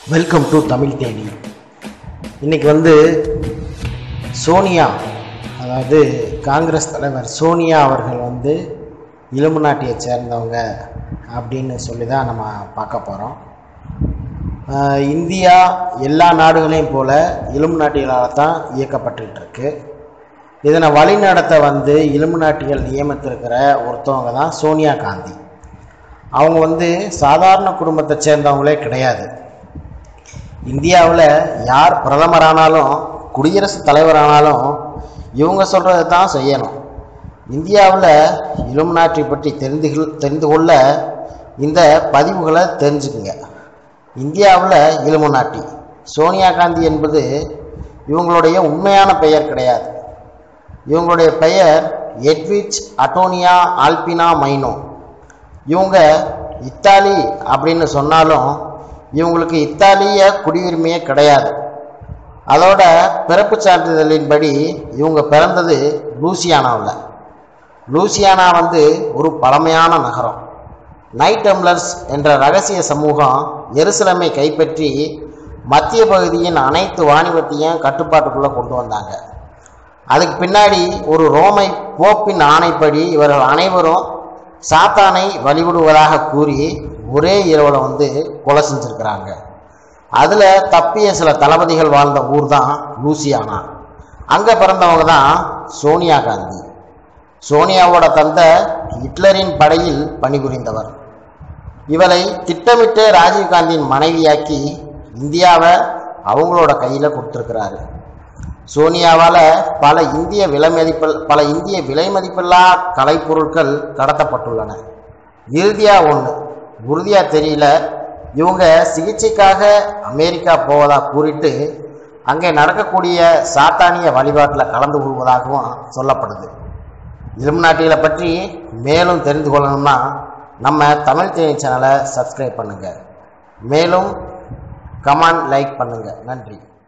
welcome to Tamil Theni இன்னைக்கு வந்து சோனியா அதாவது காங்கிரஸ் தலைவர் சோனியா அவர்கள் வந்து இலும்பு நாட்டியை சேர்ந்தவங்க அப்படின்னு சொல்லி தான் நம்ம பார்க்க போகிறோம் இந்தியா எல்லா நாடுகளையும் போல இலும்பு நாட்டிகளால் தான் இயக்கப்பட்டுக்கிட்டு இருக்கு இதனை வழிநடத்த வந்து இலும்பு நாட்டிகள் நியமித்திருக்கிற ஒருத்தவங்க தான் சோனியா காந்தி அவங்க வந்து சாதாரண குடும்பத்தை சேர்ந்தவங்களே கிடையாது இந்தியாவில் யார் பிரதமரானாலும் குடியரசுத் தலைவரானாலும் இவங்க சொல்கிறது தான் செய்யணும் இந்தியாவில் இலும் நாட்டை பற்றி தெரிந்து கொள்- தெரிந்து கொள்ள இந்த பதிவுகளை தெரிஞ்சுக்குங்க இந்தியாவில் இலுமு நாட்டி சோனியா காந்தி என்பது இவங்களுடைய உண்மையான பெயர் கிடையாது இவங்களுடைய பெயர் எட்விச் அட்டோனியா ஆல்பினா மைனோ இவங்க இத்தாலி அப்படின்னு சொன்னாலும் இவங்களுக்கு இத்தாலிய குடியுரிமையே கிடையாது அதோட பிறப்பு சான்றிதழின்படி இவங்க பிறந்தது லூசியானாவில் லூசியானா வந்து ஒரு பழமையான நகரம் நைட் டம்ளர்ஸ் என்ற ரகசிய சமூகம் எருசலமை கைப்பற்றி மத்திய பகுதியின் அனைத்து வாணிபத்தையும் கட்டுப்பாட்டுக்குள்ளே கொண்டு வந்தாங்க அதுக்கு பின்னாடி ஒரு ரோமை போப்பின் ஆணைப்படி இவர்கள் அனைவரும் சாத்தானை வழிபடுவதாக கூறி ஒரே இரவில் வந்து கொலை செஞ்சுருக்கிறாங்க அதில் தப்பிய சில தளபதிகள் வாழ்ந்த ஊர் தான் லூசியானா அங்கே பிறந்தவங்க தான் சோனியா காந்தி சோனியாவோட தந்தை ஹிட்லரின் படையில் பணிபுரிந்தவர் இவளை திட்டமிட்டு ராஜீவ்காந்தியின் மனைவியாக்கி இந்தியாவை அவங்களோட கையில் கொடுத்துருக்கிறாரு சோனியாவால் பல இந்திய விலை மதிப்பில் பல இந்திய விலை மதிப்பில்லா கலைப்பொருட்கள் கடத்தப்பட்டுள்ளன இறுதியாக ஒன்று உறுதியாக தெரியல இவங்க சிகிச்சைக்காக அமெரிக்கா போவதா கூறிட்டு அங்கே நடக்கக்கூடிய சாத்தானிய வழிபாட்டில் கலந்து கொள்வதாகவும் சொல்லப்படுது இலுமினாட்டிகளை பற்றி மேலும் தெரிந்து கொள்ளணும்னா நம்ம தமிழ் தேனி சேனலை சப்ஸ்கிரைப் பண்ணுங்கள் மேலும் கமெண்ட் லைக் பண்ணுங்கள் நன்றி